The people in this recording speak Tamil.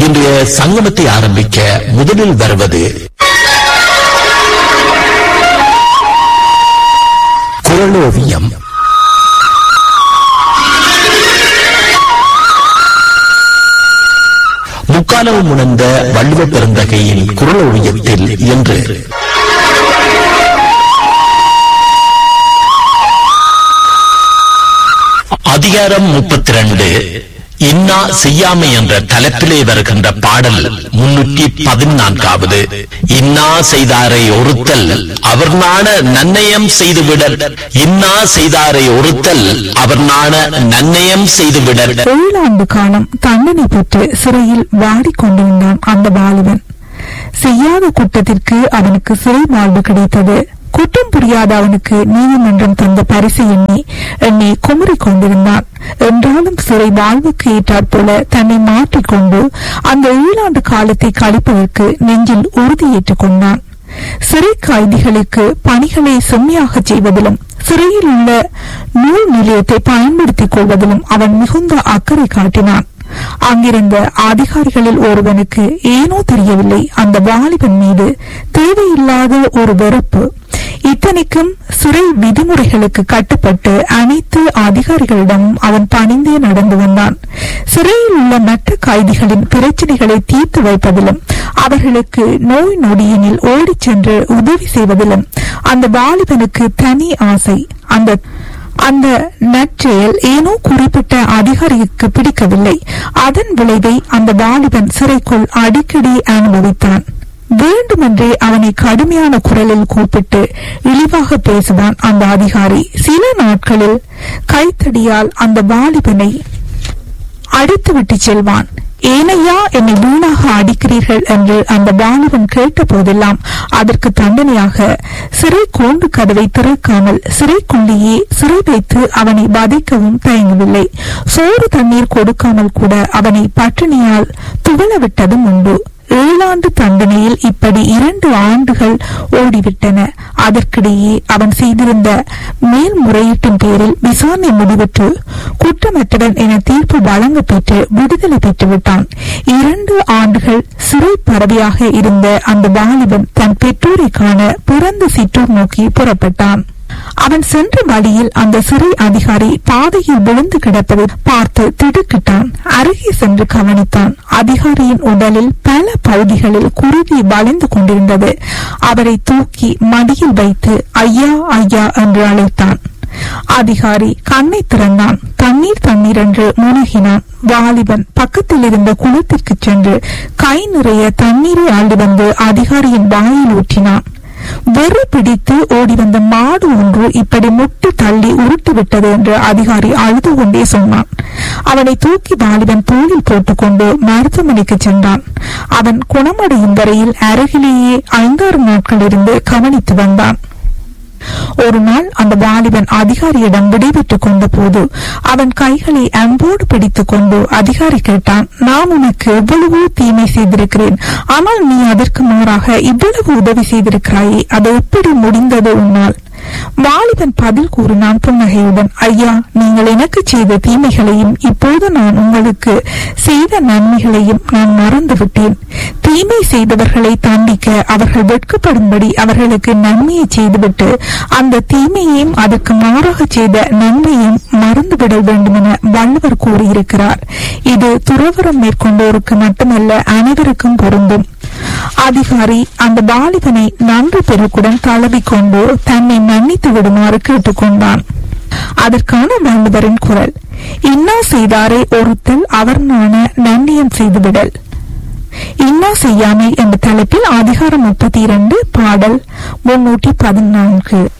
இன்றைய சங்கமத்தை ஆரம்பிக்க முதலில் வருவது குரலோவியம் முக்காலவும் உணர்ந்த வள்ளுவ பெருந்தகையின் குரலோவியத்தில் என்று அதிகாரம் முப்பத்தி ரெண்டு இன்னா செய்யாமை என்ற தலைப்பிலே வருகின்ற பாடல் முன்னூற்றி பதினான்காவது இன்னா செய்தாரை ஒருத்தல் அவர் நாண நன்னயம் செய்துவிடல் இன்னா செய்தாரை ஒருத்தல் அவர் நாண நன்னயம் செய்துவிடல் ஏழாண்டு காலம் தண்டனை பெற்று சிறையில் வாடிக்கொண்டிருந்தான் அந்த வாலிபன் செய்யாத குற்றத்திற்கு அவனுக்கு சிறை வாழ்வு கிடைத்தது குற்றம் புரியாத அவனுக்கு நீதிமன்றம் தந்த பரிசு எண்ணி எண்ணி குமரிக் கொண்டிருந்தான் என்றாலும் சிறை வாழ்வுக்கு ஏற்றாற் போல தன்னை மாற்றிக்கொண்டு அந்த ஏழாண்டு காலத்தை கழிப்பதற்கு நெஞ்சில் உறுதியேற்றுக் கொண்டான் சிறை கைதிகளுக்கு பணிகளை செம்மையாக செய்வதிலும் சிறையில் உள்ள நூல் நிலையத்தை பயன்படுத்திக் கொள்வதிலும் அவன் மிகுந்த அக்கறை காட்டினான் அங்கிருந்த அதிகாரிகளில் ஒருவனுக்கு ஏனோ தெரியவில்லை அந்த வாலிபன் மீது தேவையில்லாத ஒரு வெறுப்பு இத்தனைக்கும் சிறை விதிமுறைகளுக்கு கட்டுப்பட்டு அனைத்து அதிகாரிகளிடமும் அவன் பணிந்தே நடந்து வந்தான் சிறையில் உள்ள மற்ற கைதிகளின் பிரச்சனைகளை தீர்த்து வைப்பதிலும் அவர்களுக்கு நோய் நொடியினில் ஓடிச் சென்று உதவி செய்வதிலும் அந்த வாலிபனுக்கு தனி ஆசை அந்த அந்த நற்செயல் ஏனோ குறிப்பிட்ட அதிகாரிக்கு பிடிக்கவில்லை அதன் விளைவை அந்த வாலிபன் சிறைக்குள் அடிக்கடி அனுபவித்தான் வேண்டுமென்றே அவனை கடுமையான குரலில் கூப்பிட்டு இழிவாக பேசுவான் அந்த அதிகாரி சில நாட்களில் கைத்தடியால் அந்த வாலிபனை அடித்துவிட்டு செல்வான் ஏனையா என்னை வீணாக அடிக்கிறீர்கள் என்று அந்த வாலிபன் கேட்ட போதெல்லாம் அதற்கு தண்டனையாக சிறை கூண்டு கதவை திறக்காமல் சிறைக்குள்ளேயே சிறை வைத்து அவனை வதைக்கவும் தயங்கவில்லை சோறு தண்ணீர் கொடுக்காமல் கூட அவனை பட்டினியால் துவள விட்டதும் உண்டு ஏழாண்டு தண்டனையில் இப்படி இரண்டு ஆண்டுகள் ஓடிவிட்டன அதற்கிடையே அவன் செய்திருந்த மேல்முறையீட்டின் பேரில் விசாரணை முடிவுற்று குற்றமற்றவன் என தீர்ப்பு வழங்க பெற்று விடுதலை பெற்றுவிட்டான் இரண்டு ஆண்டுகள் சிறை பறவையாக இருந்த அந்த வாலிபன் தன் பெற்றோரை காண பிறந்த சிற்றூர் நோக்கி புறப்பட்டான் அவன் சென்ற வழியில் அந்த சிறை அதிகாரி பாதையில் விழுந்து கிடப்பதை பார்த்து திடுக்கிட்டான் அருகே சென்று கவனித்தான் அதிகாரியின் உடலில் பல பகுதிகளில் குருதி வளைந்து கொண்டிருந்தது அவரை தூக்கி மடியில் வைத்து ஐயா ஐயா என்று அழைத்தான் அதிகாரி கண்ணை திறந்தான் தண்ணீர் தண்ணீர் என்று முனகினான் வாலிபன் பக்கத்தில் இருந்த குளத்திற்கு சென்று கை நிறைய தண்ணீரை அள்ளி வந்து அதிகாரியின் வாயில் ஊற்றினான் வெறி பிடித்து ஓடி வந்த மாடு ஒன்று இப்படி முட்டி தள்ளி உருட்டு விட்டது என்று அதிகாரி அழுது கொண்டே சொன்னான் அவனை தூக்கி வாலிபன் தோளில் போட்டுக்கொண்டு மருத்துவமனைக்கு சென்றான் அவன் குணமடையும் வரையில் அருகிலேயே ஐந்தாறு நாட்கள் இருந்து கவனித்து வந்தான் ஒரு நாள் அந்த வாலிபன் அதிகாரியிடம் விடைபெற்றுக் கொண்ட போது அவன் கைகளை அன்போடு பிடித்துக் கொண்டு அதிகாரி கேட்டான் நான் உனக்கு எவ்வளவோ தீமை செய்திருக்கிறேன் ஆனால் நீ அதற்கு மாறாக இவ்வளவு உதவி செய்திருக்கிறாயே அது எப்படி முடிந்தது உன்னால் வாலிபன் பதில் கூறினான் புன்னகையுடன் ஐயா நீங்கள் எனக்கு செய்த தீமைகளையும் இப்போது நான் உங்களுக்கு செய்த நன்மைகளையும் நான் மறந்துவிட்டேன் தீமை செய்தவர்களை தண்டிக்க அவர்கள் வெட்கப்படும்படி அவர்களுக்கு நன்மையை செய்துவிட்டு அந்த தீமையையும் அதற்கு மாறாக செய்த நன்மையும் மறந்துவிட வேண்டும் என வள்ளுவர் கூறியிருக்கிறார் இது துறவரம் மேற்கொண்டோருக்கு மட்டுமல்ல அனைவருக்கும் பொருந்தும் அதிகாரி அந்த வாலிபனை நன்றி பெருக்குடன் தழுவிக்கொண்டு தன்னை மன்னித்து விடுமாறு கேட்டுக்கொண்டான் அதற்கான வள்ளுவரின் குரல் இன்னா செய்தாரை ஒருத்தல் அவர் நாண நன்னியம் செய்துவிடல் இன்னா செய்யாமை என்ற தலைப்பில் அதிகாரம் முப்பத்தி இரண்டு பாடல் முன்னூற்றி பதினான்கு